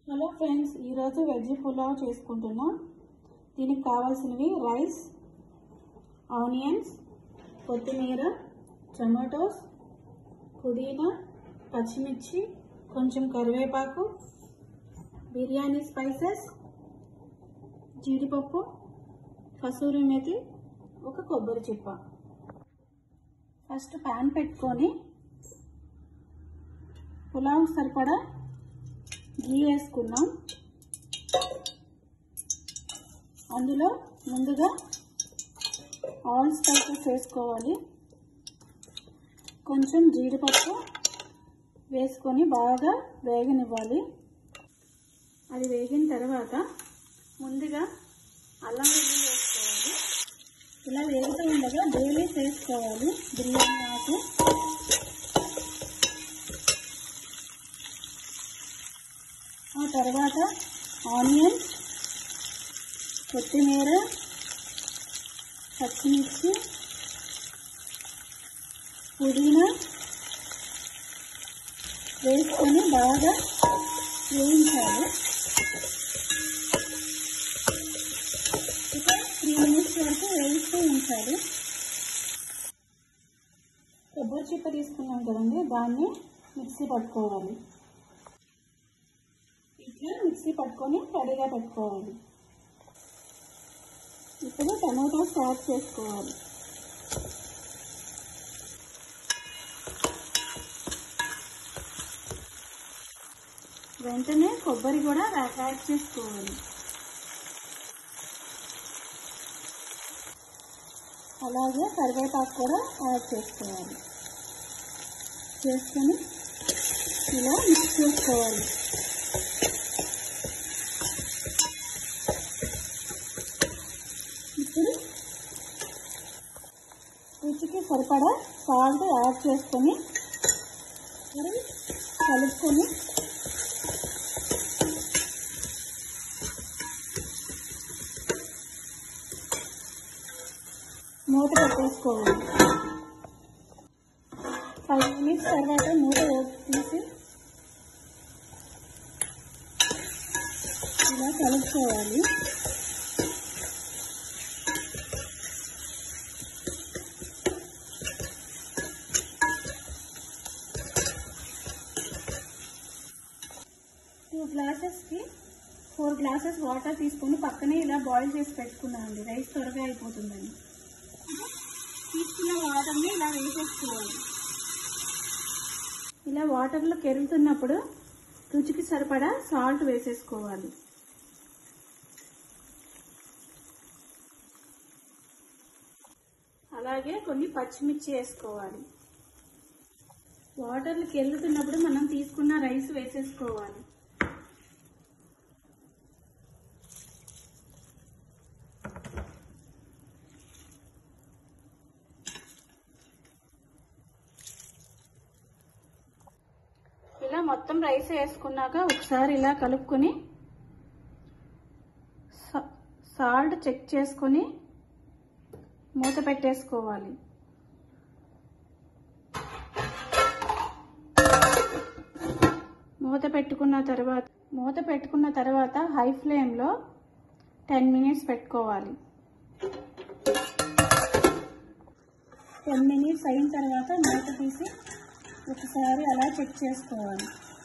hello friends ఈరోజు veg pulao చేసుకుంటున్నాం దీనికి కావాల్సినవి రైస్ ఆనియన్స్ కొత్తిమీర టమాటోస్ పుదీనా పచ్చిమిర్చి కొంచెం కరివేపాకు బిర్యానీ స్పైసెస్ జీడిపప్పు కసూరి మేతి ఒక కొబ్బరి చిప్ప ఫస్ట్ ప్యాన్ పెట్టుకొని పులావ్ సరిపడా గీ వేసుకున్నాం అందులో ముందుగా ఆల్ స్పైసెస్ వేసుకోవాలి కొంచెం జీడిపప్పు వేసుకొని బాగా వేగనివ్వాలి అది వేగిన తర్వాత ముందుగా అల్లం వెల్లుల్లి వేసుకోవాలి ఇలా వేగుతూ ఉండగా డైలీ వేసుకోవాలి బిర్యానీ ఆకు ఆ తర్వాత ఆనియన్ కొత్తిమీర పచ్చిమిర్చి పుదీనా వేసుకొని బాగా వేయించాలి ఒక త్రీ మినిట్స్ వరకు వేయిస్తూ ఉంచాలి కొబ్బరి చిప్ప తీసుకున్నాం కదండి దాన్ని మిక్సీ పట్టుకోవాలి ఇట్లా మిక్సీ పట్టుకొని రెడీగా పెట్టుకోవాలి ఇప్పుడు టమాటోస్ యాడ్ చేసుకోవాలి వెంటనే కొబ్బరి కూడా యాడ్ చేసుకోవాలి అలాగే కరివేపాకు కూడా యాడ్ చేసుకోవాలి చేసుకొని ఇలా మిక్స్ చేసుకోవాలి ఇప్పుడు రుచికి సరిపడా సాల్ట్ యాడ్ చేసుకొని మరి కలుపుకొని మూత పెట్టేసుకోవాలి ఫైవ్ మినిట్స్ తర్వాత మూత తీసి ఇలా కలుపుకోవాలి టూ గ్లాసెస్కి ఫోర్ గ్లాసెస్ వాటర్ తీసుకొని పక్కనే ఇలా బాయిల్ చేసి పెట్టుకున్నానండి రైస్ త్వరగా అయిపోతుందండి తీసుకున్న వాటర్ని ఇలా వేసేసుకోవాలి ఇలా వాటర్లో కెరుగుతున్నప్పుడు రుచికి సరిపడా సాల్ట్ వేసేసుకోవాలి అలాగే కొన్ని పచ్చిమిర్చి వేసుకోవాలి వాటర్లు కెరుగుతున్నప్పుడు మనం తీసుకున్న రైస్ వేసేసుకోవాలి ఇలా మొత్తం రైస్ వేసుకున్నాక ఒకసారి ఇలా కలుపుకొని సాల్ట్ చెక్ చేసుకొని మూత పెట్టేసుకోవాలి మూత పెట్టుకున్న తర్వాత మూత పెట్టుకున్న తర్వాత హై ఫ్లేమ్లో టెన్ మినిట్స్ పెట్టుకోవాలి టెన్ మినిట్స్ అయిన తర్వాత మూత తీసి ఒకసారి అలా చెక్ చేసుకోవాలి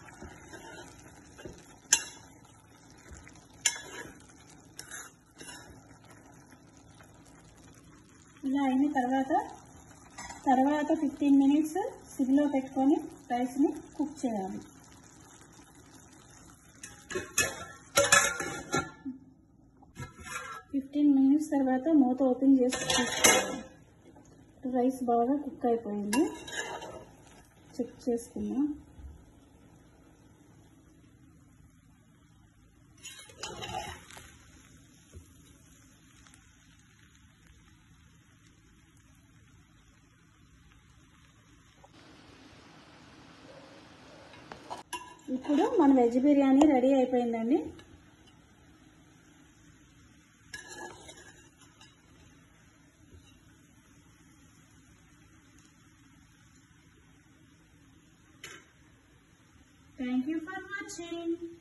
ఇలా అయిన తర్వాత తర్వాత ఫిఫ్టీన్ మినిట్స్ సిగ్లో పెట్టుకొని రైస్ని కుక్ చేయాలి ఫిఫ్టీన్ మినిట్స్ తర్వాత మూత ఓపెన్ చేసి చూసుకోవాలి రైస్ బాగా కుక్ అయిపోయింది చెక్ చేసుకున్నా ఇప్పుడు మన వెజ్ బిర్యానీ రెడీ అయిపోయిందండి థ్యాంక్ యూ ఫర్ వాచింగ్